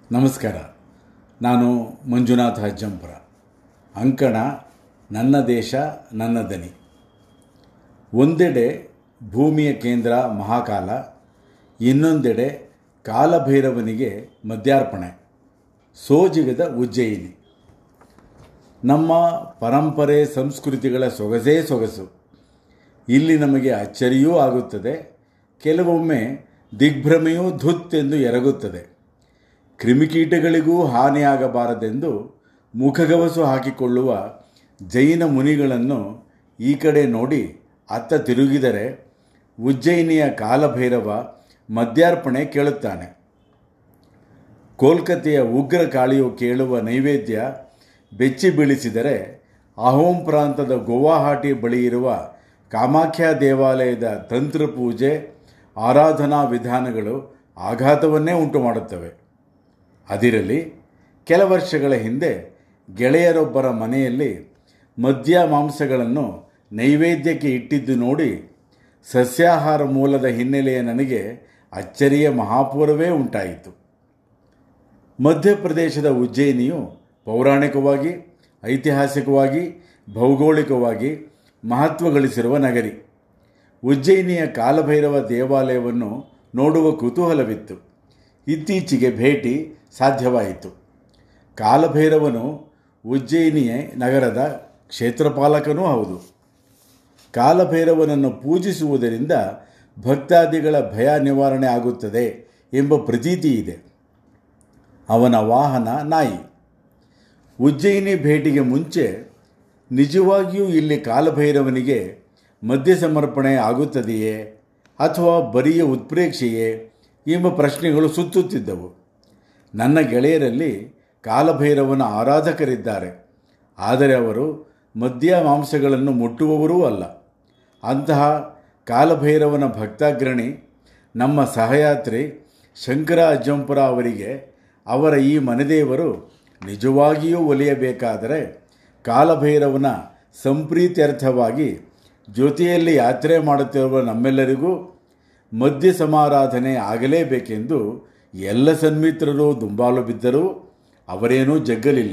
ನಮಸ್ಕಾರ ನಾನು ಮಂಜುನಾಥ ಅಜ್ಜಂಪುರ ಅಂಕಣ ನನ್ನ ದೇಶ ನನ್ನ ದನಿ ಒಂದೆಡೆ ಭೂಮಿಯ ಕೇಂದ್ರ ಮಹಾಕಾಲ ಇನ್ನೊಂದೆಡೆ ಕಾಲಭೈರವನಿಗೆ ಮಧ್ಯಾರ್ಪಣೆ ಸೋಜಿಗದ ಉಜ್ಜಯಿನಿ ನಮ್ಮ ಪರಂಪರೆ ಸಂಸ್ಕೃತಿಗಳ ಸೊಗಸೇ ಸೊಗಸು ಇಲ್ಲಿ ನಮಗೆ ಅಚ್ಚರಿಯೂ ಆಗುತ್ತದೆ ಕೆಲವೊಮ್ಮೆ ದಿಗ್ಭ್ರಮೆಯೂ ಧುತ್ತೆಂದು ಎರಗುತ್ತದೆ ಕ್ರಿಮಿಕೀಟಗಳಿಗೂ ಹಾನಿಯಾಗಬಾರದೆಂದು ಮುಖಗವಸು ಹಾಕಿಕೊಳ್ಳುವ ಜೈನ ಮುನಿಗಳನ್ನು ಈ ಕಡೆ ನೋಡಿ ಅತ್ತ ತಿರುಗಿದರೆ ಉಜ್ಜಯಿನಿಯ ಕಾಲಭೈರವ ಮದ್ಯಾರ್ಪಣೆ ಕೇಳುತ್ತಾನೆ ಕೋಲ್ಕತೆಯ ಉಗ್ರ ಕಾಳಿಯು ಕೇಳುವ ನೈವೇದ್ಯ ಬೆಚ್ಚಿ ಬೀಳಿಸಿದರೆ ಅಹೋಂ ಪ್ರಾಂತದ ಗುವಾಹಟಿ ಬಳಿ ಇರುವ ಕಾಮಾಖ್ಯ ದೇವಾಲಯದ ತಂತ್ರ ಪೂಜೆ ಆರಾಧನಾ ವಿಧಾನಗಳು ಆಘಾತವನ್ನೇ ಉಂಟು ಮಾಡುತ್ತವೆ ಅದಿರಲಿ ಕೆಲ ವರ್ಷಗಳ ಹಿಂದೆ ಗೆಳೆಯರೊಬ್ಬರ ಮನೆಯಲ್ಲಿ ಮದ್ಯ ಮಾಂಸಗಳನ್ನು ನೈವೇದ್ಯಕ್ಕೆ ಇಟ್ಟಿದ್ದು ನೋಡಿ ಸಸ್ಯಾಹಾರ ಮೂಲದ ಹಿನ್ನೆಲೆಯ ನನಗೆ ಅಚ್ಚರಿಯ ಮಹಾಪೂರವೇ ಉಂಟಾಯಿತು ಮಧ್ಯಪ್ರದೇಶದ ಉಜ್ಜಯಿನಿಯು ಪೌರಾಣಿಕವಾಗಿ ಐತಿಹಾಸಿಕವಾಗಿ ಭೌಗೋಳಿಕವಾಗಿ ಮಹತ್ವ ಗಳಿಸಿರುವ ನಗರಿ ಉಜ್ಜಯಿನಿಯ ಕಾಲಭೈರವ ದೇವಾಲಯವನ್ನು ನೋಡುವ ಕುತೂಹಲವಿತ್ತು ಇತ್ತೀಚೆಗೆ ಭೇಟಿ ಸಾಧ್ಯವಾಯಿತು ಕಾಲಭೈರವನು ಉಜ್ಜಯಿನಿಯ ನಗರದ ಕ್ಷೇತ್ರಪಾಲಕನೂ ಹೌದು ಕಾಲಭೈರವನನ್ನು ಪೂಜಿಸುವುದರಿಂದ ಭಕ್ತಾದಿಗಳ ಭಯ ನಿವಾರಣೆ ಆಗುತ್ತದೆ ಎಂಬ ಪ್ರತೀತಿ ಇದೆ ಅವನ ವಾಹನ ನಾಯಿ ಉಜ್ಜಯಿನಿ ಭೇಟಿಗೆ ಮುಂಚೆ ನಿಜವಾಗಿಯೂ ಇಲ್ಲಿ ಕಾಲಭೈರವನಿಗೆ ಮದ್ಯ ಸಮರ್ಪಣೆ ಆಗುತ್ತದೆಯೇ ಅಥವಾ ಬರಿಯ ಉತ್ಪ್ರೇಕ್ಷೆಯೇ ಎಂಬ ಪ್ರಶ್ನೆಗಳು ಸುತ್ತುತ್ತಿದ್ದವು ನನ್ನ ಗೆಳೆಯರಲ್ಲಿ ಕಾಲಭೈರವನ ಆರಾಧಕರಿದ್ದಾರೆ ಆದರೆ ಅವರು ಮದ್ಯ ಮಾಂಸಗಳನ್ನು ಮುಟ್ಟುವವರೂ ಅಲ್ಲ ಅಂತಹ ಕಾಲಭೈರವನ ಭಕ್ತಾಗ್ರಣಿ ನಮ್ಮ ಸಹಯಾತ್ರಿ ಶಂಕರ ಅಜ್ಜಂಪುರ ಅವರಿಗೆ ಅವರ ಈ ಮನೆದೇವರು ನಿಜವಾಗಿಯೂ ಒಲಿಯಬೇಕಾದರೆ ಕಾಲಭೈರವನ ಸಂಪ್ರೀತ್ಯರ್ಥವಾಗಿ ಜೊತೆಯಲ್ಲಿ ಯಾತ್ರೆ ಮಾಡುತ್ತಿರುವ ನಮ್ಮೆಲ್ಲರಿಗೂ ಮದ್ಯ ಸಮಾರಾಧನೆ ಆಗಲೇಬೇಕೆಂದು ಎಲ್ಲ ಸನ್ಮಿತ್ರರು ದುಂಬಾಲು ಬಿದ್ದರೂ ಅವರೇನೂ ಜಗ್ಗಲಿಲ್ಲ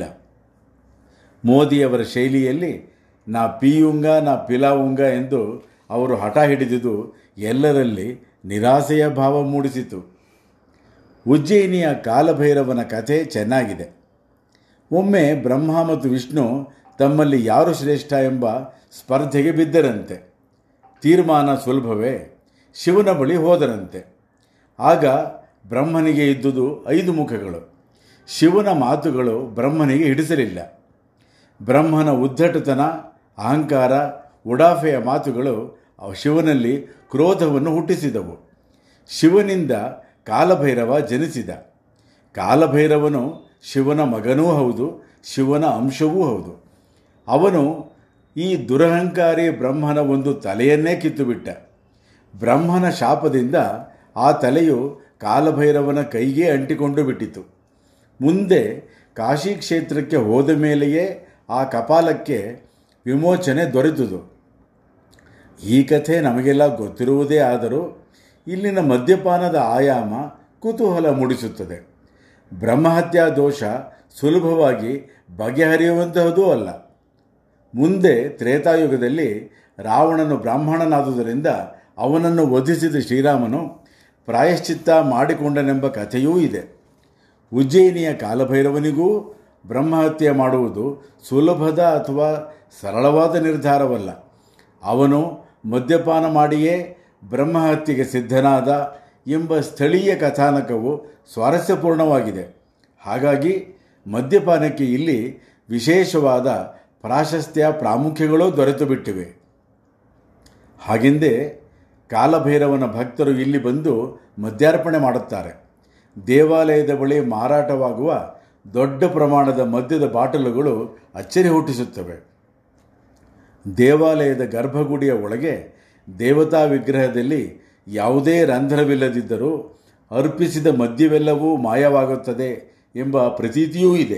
ಮೋದಿಯವರ ಶೈಲಿಯಲ್ಲಿ ನಾ ಪಿಯುಂಗ ನಾ ಪಿಲಾವುಂಗ ಎಂದು ಅವರು ಹಠ ಹಿಡಿದುದು ಎಲ್ಲರಲ್ಲಿ ನಿರಾಸೆಯ ಭಾವ ಮೂಡಿಸಿತು ಉಜ್ಜಯಿನಿಯ ಕಾಲಭೈರವನ ಕಥೆ ಚೆನ್ನಾಗಿದೆ ಒಮ್ಮೆ ಬ್ರಹ್ಮ ಮತ್ತು ವಿಷ್ಣು ತಮ್ಮಲ್ಲಿ ಯಾರು ಶ್ರೇಷ್ಠ ಎಂಬ ಸ್ಪರ್ಧೆಗೆ ಬಿದ್ದರಂತೆ ತೀರ್ಮಾನ ಸುಲಭವೇ ಶಿವನ ಬಳಿ ಹೋದರಂತೆ ಆಗ ಬ್ರಹ್ಮನಿಗೆ ಇದ್ದುದು ಐದು ಮುಖಗಳು ಶಿವನ ಮಾತುಗಳು ಬ್ರಹ್ಮನಿಗೆ ಹಿಡಿಸಲಿಲ್ಲ ಬ್ರಹ್ಮನ ಉದ್ದಟತನ ಅಹಂಕಾರ ಉಡಾಫೆಯ ಮಾತುಗಳು ಶಿವನಲ್ಲಿ ಕ್ರೋಧವನ್ನು ಹುಟ್ಟಿಸಿದವು ಶಿವನಿಂದ ಕಾಲಭೈರವ ಜನಿಸಿದ ಕಾಲಭೈರವನು ಶಿವನ ಮಗನೂ ಹೌದು ಶಿವನ ಅಂಶವೂ ಹೌದು ಅವನು ಈ ದುರಹಂಕಾರಿ ಬ್ರಹ್ಮನ ಒಂದು ತಲೆಯನ್ನೇ ಕಿತ್ತುಬಿಟ್ಟ ಬ್ರಹ್ಮನ ಶಾಪದಿಂದ ಆ ತಲೆಯು ಕಾಲಭೈರವನ ಕೈಗೆ ಅಂಟಿಕೊಂಡು ಬಿಟ್ಟಿತು ಮುಂದೆ ಕಾಶಿ ಕ್ಷೇತ್ರಕ್ಕೆ ಹೋದ ಮೇಲೆಯೇ ಆ ಕಪಾಲಕ್ಕೆ ವಿಮೋಚನೆ ದೊರೆತುದು ಈ ಕಥೆ ನಮಗೆಲ್ಲ ಗೊತ್ತಿರುವುದೇ ಆದರೂ ಇಲ್ಲಿನ ಮದ್ಯಪಾನದ ಆಯಾಮ ಕುತೂಹಲ ಮೂಡಿಸುತ್ತದೆ ಬ್ರಹ್ಮಹತ್ಯಾ ದೋಷ ಸುಲಭವಾಗಿ ಬಗೆಹರಿಯುವಂತಹದೂ ಅಲ್ಲ ಮುಂದೆ ತ್ರೇತಾಯುಗದಲ್ಲಿ ರಾವಣನು ಬ್ರಾಹ್ಮಣನಾದುದರಿಂದ ಅವನನ್ನು ವಧಿಸಿದ ಶ್ರೀರಾಮನು ಪ್ರಾಯಶ್ಚಿತ್ತ ಮಾಡಿಕೊಂಡನೆಂಬ ಕಥೆಯೂ ಇದೆ ಉಜ್ಜಯಿನಿಯ ಕಾಲಭೈರವನಿಗೂ ಬ್ರಹ್ಮಹತ್ಯೆ ಮಾಡುವುದು ಸುಲಭದ ಅಥವಾ ಸರಳವಾದ ನಿರ್ಧಾರವಲ್ಲ ಅವನು ಮದ್ಯಪಾನ ಮಾಡಿಯೇ ಬ್ರಹ್ಮಹತ್ಯೆಗೆ ಸಿದ್ಧನಾದ ಎಂಬ ಸ್ಥಳೀಯ ಕಥಾನಕವು ಸ್ವಾರಸ್ಯಪೂರ್ಣವಾಗಿದೆ ಹಾಗಾಗಿ ಮದ್ಯಪಾನಕ್ಕೆ ಇಲ್ಲಿ ವಿಶೇಷವಾದ ಪ್ರಾಶಸ್ತ್ಯ ಪ್ರಾಮುಖ್ಯಗಳೂ ದೊರೆತು ಬಿಟ್ಟಿವೆ ಹಾಗೆಂದೇ ಕಾಲಭೈರವನ ಭಕ್ತರು ಇಲ್ಲಿ ಬಂದು ಮದ್ಯಾರ್ಪಣೆ ಮಾಡುತ್ತಾರೆ ದೇವಾಲಯದ ಬಳಿ ಮಾರಾಟವಾಗುವ ದೊಡ್ಡ ಪ್ರಮಾಣದ ಮದ್ಯದ ಬಾಟಲುಗಳು ಅಚ್ಚರಿ ಹುಟ್ಟಿಸುತ್ತವೆ ದೇವಾಲಯದ ಗರ್ಭಗುಡಿಯ ಒಳಗೆ ದೇವತಾ ವಿಗ್ರಹದಲ್ಲಿ ಯಾವುದೇ ರಂಧ್ರವಿಲ್ಲದಿದ್ದರೂ ಅರ್ಪಿಸಿದ ಮದ್ಯವೆಲ್ಲವೂ ಮಾಯವಾಗುತ್ತದೆ ಎಂಬ ಪ್ರತೀತಿಯೂ ಇದೆ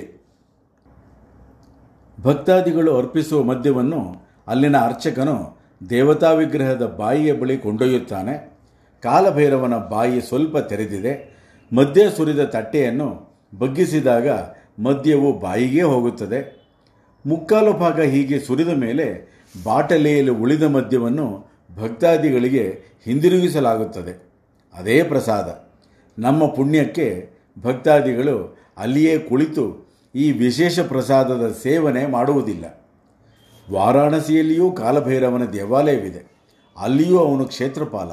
ಭಕ್ತಾದಿಗಳು ಅರ್ಪಿಸುವ ಮದ್ಯವನ್ನು ಅಲ್ಲಿನ ಅರ್ಚಕನು ದೇವತಾ ವಿಗ್ರಹದ ಬಾಯಿಯ ಬಳಿ ಕೊಂಡೊಯ್ಯುತ್ತಾನೆ ಕಾಲಭೈರವನ ಬಾಯಿ ಸ್ವಲ್ಪ ತೆರೆದಿದೆ ಮದ್ಯ ಸುರಿದ ತಟ್ಟೆಯನ್ನು ಬಗ್ಗಿಸಿದಾಗ ಮದ್ಯವು ಬಾಯಿಗೆ ಹೋಗುತ್ತದೆ ಮುಕ್ಕಾಲು ಭಾಗ ಹೀಗೆ ಸುರಿದ ಮೇಲೆ ಬಾಟಲಿಯಲ್ಲಿ ಉಳಿದ ಮದ್ಯವನ್ನು ಭಕ್ತಾದಿಗಳಿಗೆ ಹಿಂದಿರುಗಿಸಲಾಗುತ್ತದೆ ಅದೇ ಪ್ರಸಾದ ನಮ್ಮ ಪುಣ್ಯಕ್ಕೆ ಭಕ್ತಾದಿಗಳು ಅಲ್ಲಿಯೇ ಕುಳಿತು ಈ ವಿಶೇಷ ಪ್ರಸಾದದ ಸೇವನೆ ಮಾಡುವುದಿಲ್ಲ ವಾರಾಣಸಿಯಲ್ಲಿಯೂ ಕಾಲಭೈರವನ ದೇವಾಲಯವಿದೆ ಅಲ್ಲಿಯೂ ಅವನು ಕ್ಷೇತ್ರಪಾಲ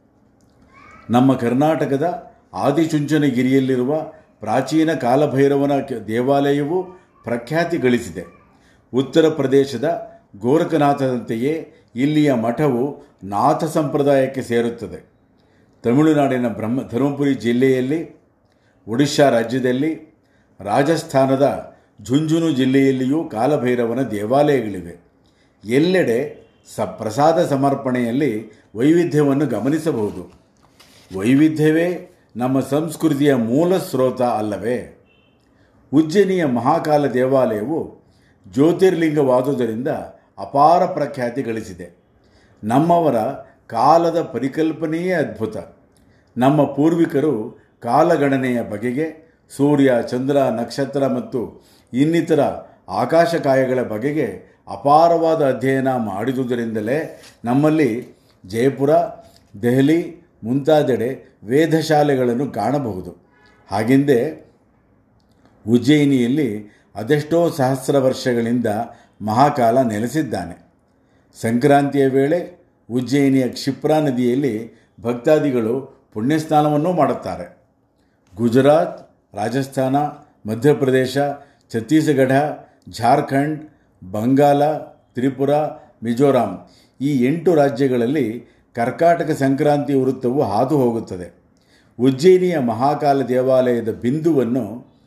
ನಮ್ಮ ಕರ್ನಾಟಕದ ಆದಿಚುಂಚನಗಿರಿಯಲ್ಲಿರುವ ಪ್ರಾಚೀನ ಕಾಲಭೈರವನ ಕೆ- ದೇವಾಲಯವು ಪ್ರಖ್ಯಾತಿ ಗಳಿಸಿದೆ ಉತ್ತರ ಪ್ರದೇಶದ ಗೋರಖನಾಥದಂತೆಯೇ ಇಲ್ಲಿಯ ಮಠವು ನಾಥ ಸಂಪ್ರದಾಯಕ್ಕೆ ಸೇರುತ್ತದೆ ತಮಿಳುನಾಡಿನ ಬ್ರಹ್ಮ ಧರ್ಮಪುರಿ ಜಿಲ್ಲೆಯಲ್ಲಿ ಒಡಿಶಾ ರಾಜ್ಯದಲ್ಲಿ ರಾಜಸ್ಥಾನದ ಝುಂಝುನು ಜಿಲ್ಲೆಯಲ್ಲಿಯೂ ಕಾಲಭೈರವನ ದೇವಾಲಯಗಳಿವೆ ಎಲ್ಲೆಡೆ ಸ ಪ್ರಸಾದ ಸಮರ್ಪಣೆಯಲ್ಲಿ ವೈವಿಧ್ಯವನ್ನು ಗಮನಿಸಬಹುದು ವೈವಿಧ್ಯವೇ ನಮ್ಮ ಸಂಸ್ಕೃತಿಯ ಮೂಲ ಸ್ರೋತ ಅಲ್ಲವೇ ಉಜ್ಜಯಿನಿಯ ಮಹಾಕಾಲ ದೇವಾಲಯವು ಜ್ಯೋತಿರ್ಲಿಂಗವಾದುದರಿಂದ ಅಪಾರ ಪ್ರಖ್ಯಾತಿ ಗಳಿಸಿದೆ ನಮ್ಮವರ ಕಾಲದ ಪರಿಕಲ್ಪನೆಯೇ ಅದ್ಭುತ ನಮ್ಮ ಪೂರ್ವಿಕರು ಕಾಲಗಣನೆಯ ಬಗೆಗೆ ಸೂರ್ಯ ಚಂದ್ರ ನಕ್ಷತ್ರ ಮತ್ತು ಇನ್ನಿತರ ಆಕಾಶಕಾಯಗಳ ಬಗೆಗೆ ಅಪಾರವಾದ ಅಧ್ಯಯನ ಮಾಡಿದುದರಿಂದಲೇ ನಮ್ಮಲ್ಲಿ ಜಯಪುರ ದೆಹಲಿ ಮುಂತಾದೆಡೆ ವೇದಶಾಲೆಗಳನ್ನು ಕಾಣಬಹುದು ಹಾಗೆಂದೇ ಉಜ್ಜಯಿನಿಯಲ್ಲಿ ಅದೆಷ್ಟೋ ಸಹಸ್ರ ವರ್ಷಗಳಿಂದ ಮಹಾಕಾಲ ನೆಲೆಸಿದ್ದಾನೆ ಸಂಕ್ರಾಂತಿಯ ವೇಳೆ ಉಜ್ಜಯಿನಿಯ ಕ್ಷಿಪ್ರಾ ನದಿಯಲ್ಲಿ ಭಕ್ತಾದಿಗಳು ಪುಣ್ಯಸ್ನಾನವನ್ನೂ ಮಾಡುತ್ತಾರೆ ಗುಜರಾತ್ ರಾಜಸ್ಥಾನ ಮಧ್ಯಪ್ರದೇಶ ಛತ್ತೀಸ್ಗಢ ಜಾರ್ಖಂಡ್ ಬಂಗಾಲ ತ್ರಿಪುರ ಮಿಜೋರಾಂ ಈ ಎಂಟು ರಾಜ್ಯಗಳಲ್ಲಿ ಕರ್ಕಾಟಕ ಸಂಕ್ರಾಂತಿ ವೃತ್ತವು ಹಾದು ಹೋಗುತ್ತದೆ ಉಜ್ಜಯಿನಿಯ ಮಹಾಕಾಲ ದೇವಾಲಯದ ಬಿಂದುವನ್ನು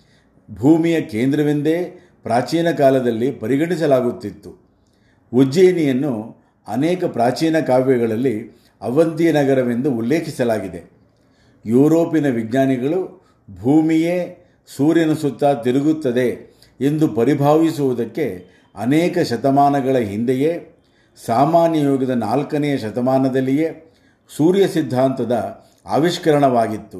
ಭೂಮಿಯ ಕೇಂದ್ರವೆಂದೇ ಪ್ರಾಚೀನ ಕಾಲದಲ್ಲಿ ಪರಿಗಣಿಸಲಾಗುತ್ತಿತ್ತು ಉಜ್ಜಯಿನಿಯನ್ನು ಅನೇಕ ಪ್ರಾಚೀನ ಕಾವ್ಯಗಳಲ್ಲಿ ಅವಂತಿ ನಗರವೆಂದು ಉಲ್ಲೇಖಿಸಲಾಗಿದೆ ಯುರೋಪಿನ ವಿಜ್ಞಾನಿಗಳು ಭೂಮಿಯೇ ಸೂರ್ಯನ ಸುತ್ತ ತಿರುಗುತ್ತದೆ ಎಂದು ಪರಿಭಾವಿಸುವುದಕ್ಕೆ ಅನೇಕ ಶತಮಾನಗಳ ಹಿಂದೆಯೇ ಸಾಮಾನ್ಯ ಯುಗದ ನಾಲ್ಕನೆಯ ಶತಮಾನದಲ್ಲಿಯೇ ಸೂರ್ಯ ಸಿದ್ಧಾಂತದ ಆವಿಷ್ಕರಣವಾಗಿತ್ತು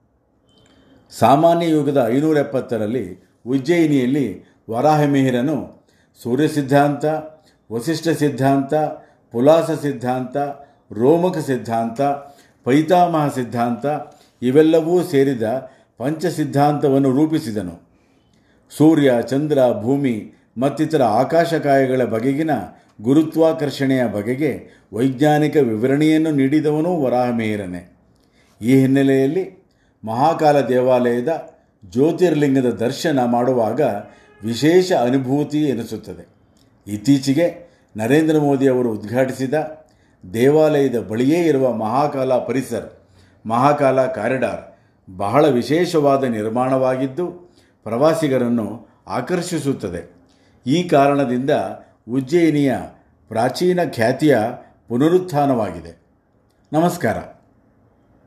ಸಾಮಾನ್ಯ ಯುಗದ ಐನೂರ ಎಪ್ಪತ್ತರಲ್ಲಿ ಉಜ್ಜಯಿನಿಯಲ್ಲಿ ವರಾಹಮಿಹಿರನು ಸೂರ್ಯ ಸಿದ್ಧಾಂತ ವಸಿಷ್ಠ ಸಿದ್ಧಾಂತ ಪುಲಾಸ ಸಿದ್ಧಾಂತ ರೋಮಕ ಸಿದ್ಧಾಂತ ಪೈತಾಮಹ ಸಿದ್ಧಾಂತ ಇವೆಲ್ಲವೂ ಸೇರಿದ ಪಂಚ ಸಿದ್ಧಾಂತವನ್ನು ರೂಪಿಸಿದನು ಸೂರ್ಯ ಚಂದ್ರ ಭೂಮಿ ಮತ್ತಿತರ ಆಕಾಶಕಾಯಗಳ ಬಗೆಗಿನ ಗುರುತ್ವಾಕರ್ಷಣೆಯ ಬಗೆಗೆ ವೈಜ್ಞಾನಿಕ ವಿವರಣೆಯನ್ನು ನೀಡಿದವನೂ ವರಾಹಮಿಹಿರನೇ ಈ ಹಿನ್ನೆಲೆಯಲ್ಲಿ ಮಹಾಕಾಲ ದೇವಾಲಯದ ಜ್ಯೋತಿರ್ಲಿಂಗದ ದರ್ಶನ ಮಾಡುವಾಗ ವಿಶೇಷ ಅನುಭೂತಿ ಎನಿಸುತ್ತದೆ ಇತ್ತೀಚೆಗೆ ನರೇಂದ್ರ ಮೋದಿ ಅವರು ಉದ್ಘಾಟಿಸಿದ ದೇವಾಲಯದ ಬಳಿಯೇ ಇರುವ ಮಹಾಕಾಲ ಪರಿಸರ್ ಮಹಾಕಾಲ ಕಾರಿಡಾರ್ ಬಹಳ ವಿಶೇಷವಾದ ನಿರ್ಮಾಣವಾಗಿದ್ದು ಪ್ರವಾಸಿಗರನ್ನು ಆಕರ್ಷಿಸುತ್ತದೆ ಈ ಕಾರಣದಿಂದ ಉಜ್ಜಯಿನಿಯ ಪ್ರಾಚೀನ ಖ್ಯಾತಿಯ ಪುನರುತ್ಥಾನವಾಗಿದೆ ನಮಸ್ಕಾರ